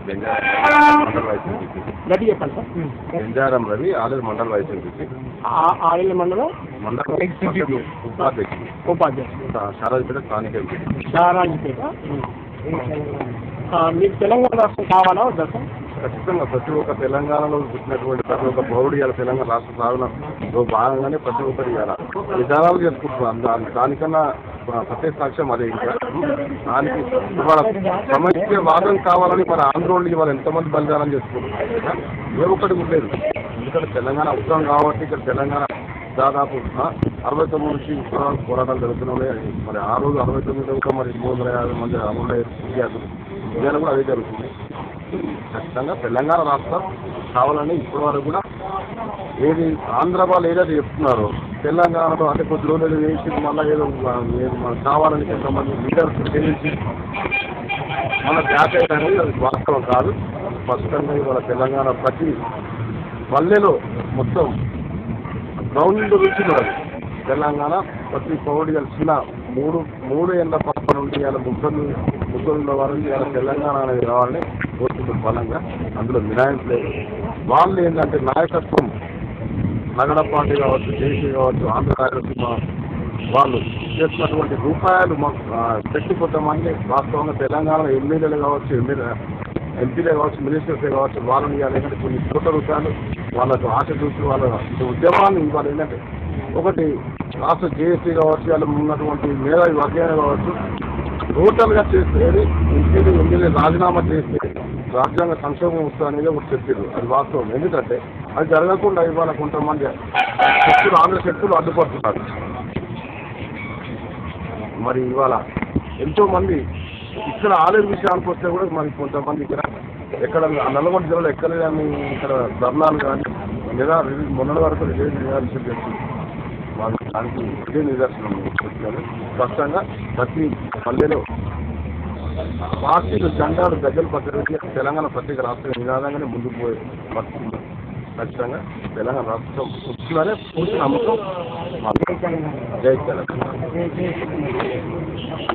బెంజారం మండల vice MPP గట్టి చెప్పండి సార్ బెంజారం రవి ఆలూరు మండల వైస్ ఎంపీపీ ఆ- ఆయిల్ మండలం మండల ఉపాధ్యక్షుడు ఉపాధ్యక్షుడు శారదపేట స్థానిక ఎంపీ శారాజీపేట ఆ, మీకు తెలంగాణ రాష్ట్రం కావాలా వద్దా సార్ ఖచ్చితంగా ప్రతి ఒక్క తెలంగాణలో పుట్టినటువంటి ప్రతి ఒక్క పౌరుడు ఇవాళ తెలంగాణ రాష్ట్ర సాధనలో భాగంగానే ప్రతి ఒక్కరు ఇవాళ విధానాలు చేసుకుంటున్నారు దా- దానికన్నా ఆ, ప్రత్యేక సాక్ష్యం అదే ఇంకా దానికి ఇవాళ సమస్య వాదం కావాలని మన ఆందోళన ఇవాళ ఎంతమంది బలిదానం చేసుకుంటున్నారు ఏ ఒక్కటి కూడా లేదు ఎందుకంటే తెలంగాణ అవసరం కాబట్టి ఇక్కడ తెలంగాణ దాదాపు ఆ, అరవై తొమ్మిది నుంచి ఉత్తరాలు పోరాటాలు జరుగుతున్నాయి మరి ఆ రోజు అరవై తొమ్మిది ఇంకా మరి మూడు వందల యాభై మంది అమలు విద్యార్థులు ఇవాళ కూడా అదే జరుగుతుంది ఖచ్చితంగా తెలంగాణ రాష్ట్రం కావాలని ఇప్పటి వరకు కూడా ఏది ఆంధ్ర వాళ్ళు ఏదైతే చెప్తున్నారో తెలంగాణలో అంటే కొద్ది రోజులు వేసి మళ్ళీ ఏదో ఆ, ఏది మనకు కావాలని కొంతమంది లీడర్స్ తెలిసి మన జాతీయ అనేది అది వాస్తవం కాదు స్పష్టంగా ఇవాళ తెలంగాణ ప్రతి పల్లెలో మొత్తం గ్రౌండ్ నుంచి ఉన్నది తెలంగాణ ప్రతి పౌరుడు కలిసిన మూడు మూడు ఏళ్ళ పక్క నుండి ఇవాళ ముగ్గురు ముగ్గురు ఉన్న వారిని ఇవాళ తెలంగాణ అనేది రావాలని కోరుకుంటున్న బలంగా అందులో మినాయింపు లేదు వాళ్ళు ఏంటంటే నాయకత్వం నగర పార్టీ కావచ్చు జేసీ కావచ్చు ఆంధ్ర రాయలసీమ వాళ్ళు చేస్తున్నటువంటి రూపాయలు మాకు ఆ, పెట్టి కొంతమంది వాస్తవంగా తెలంగాణ ఎమ్మెల్యేలు కావచ్చు ఎమ్మెల్యే ఎంపీలే కావచ్చు మినిస్టర్సే కావచ్చు వాళ్ళని ఇవాళ ఏంటంటే కొన్ని కోట్ల రూపాయలు వాళ్ళకు ఆశ చూసి వాళ్ళ ఈ ఉద్యమాన్ని ఇవాళ ఏంటంటే ఒకటి రాష్ట్ర జేఏసీ కావచ్చు వాళ్ళ ఉన్నటువంటి మేధావి వర్గాలు కావచ్చు టోటల్గా చేసేది ఎంపీలు ఎమ్మెల్యే రాజీనామా చేస్తే రాజ్యాంగ సంక్షేమం వస్తుంది అనేది ఒకటి చెప్పారు అది వాస్తవం ఎందుకంటే అది జరగకుండా ఇవాళ కొంతమంది శక్తులు ఆంధ్ర శక్తులు అడ్డుపడుతున్నారు మరి ఇవాళ ఎంతో మంది ఇక్కడ ఆలయ విషయానికి వస్తే కూడా మరి కొంతమంది ఇక్కడ ఎక్కడ నల్గొండ జిల్లాలో ఎక్కడ కానీ ఇక్కడ ధర్నాలు కానీ లేదా మొన్నటి వరకు ఇదే నిదర్శనం చేస్తుంది వాళ్ళు దానికి ఇదే నిదర్శనం చెప్తారు స్పష్టంగా ప్రతి పల్లెలో పార్టీలు జెండాలు దగ్గర పద్ధతి తెలంగాణ ప్రత్యేక రాష్ట్ర నినాదంగానే ముందుకు పోయే పరిస్థితి ఖచ్చితంగా తెలంగాణ రాష్ట్రం వస్తుందనే పూర్తి నమ్మకం మాకు. జై తెలంగాణ